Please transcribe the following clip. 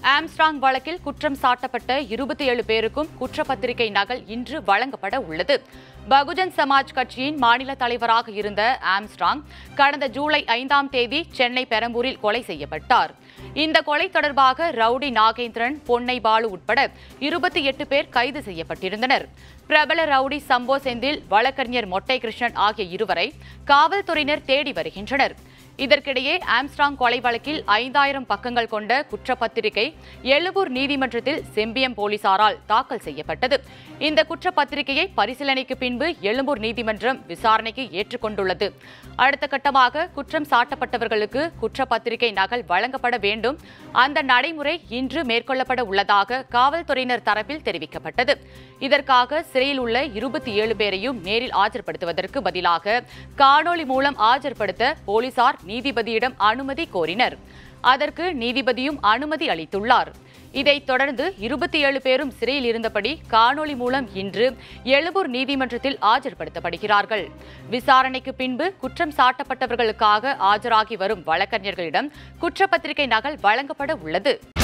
Armstrong வழக்கில் குற்றம் சாட்டப்பட்ட இருபத்தி ஏழு பேருக்கும் குற்றப்பத்திரிகை நகல் இன்று வழங்கப்பட உள்ளது பகுஜன் சமாஜ் கட்சியின் மாநில தலைவராக இருந்த ஆம்ஸ்ட்ராங் கடந்த ஜூலை ஐந்தாம் தேதி சென்னை பெரம்பூரில் கொலை செய்யப்பட்டார் இந்த கொலை தொடர்பாக ரவுடி நாகேந்திரன் பொன்னை பாலு உட்பட இருபத்தி எட்டு பேர் கைது செய்யப்பட்டிருந்தனர் பிரபல ரவுடி சம்போ செந்தில் வழக்கறிஞர் மொட்டை கிருஷ்ணன் ஆகிய இருவரை காவல்துறையினர் தேடி வருகின்றனர் இதற்கிடையே ஆம்ஸ்ட்ராங் கொலை வழக்கில் ஐந்தாயிரம் பக்கங்கள் கொண்ட குற்றப்பத்திரிகை எழும்பூர் நீதிமன்றத்தில் செம்பியம் போலீசாரால் தாக்கல் செய்யப்பட்டது இந்த குற்றப்பத்திரிகையை பரிசீலனைக்கு பின்பு எழும்பூர் நீதிமன்றம் விசாரணைக்கு ஏற்றுக்கொண்டுள்ளது அடுத்த கட்டமாக குற்றம் சாட்டப்பட்டவர்களுக்கு குற்றப்பத்திரிகை நகல் வழங்கப்பட வேண்டும் அந்த நடைமுறை இன்று மேற்கொள்ளப்பட உள்ளதாக காவல்துறையினர் தரப்பில் தெரிவிக்கப்பட்டது இதற்காக சிறையில் உள்ள இருபத்தி ஏழு பேரையும் நேரில் ஆஜர்படுத்துவதற்கு பதிலாக காணொலி மூலம் ஆஜர்படுத்த போலீசார் நீதிபதியிடம் அனுமதி கோரினர் அதற்கு நீதிபதியும் அனுமதி அளித்துள்ளார் இதைத் தொடர்ந்து இருபத்தி ஏழு பேரும் சிறையில் இருந்தபடி காணொலி மூலம் இன்று எழும்பூர் நீதிமன்றத்தில் ஆஜர்படுத்தப்படுகிறார்கள் விசாரணைக்கு பின்பு குற்றம் சாட்டப்பட்டவர்களுக்காக ஆஜராகி வரும் வழக்கறிஞர்களிடம் குற்றப்பத்திரிகை நகல் வழங்கப்பட உள்ளது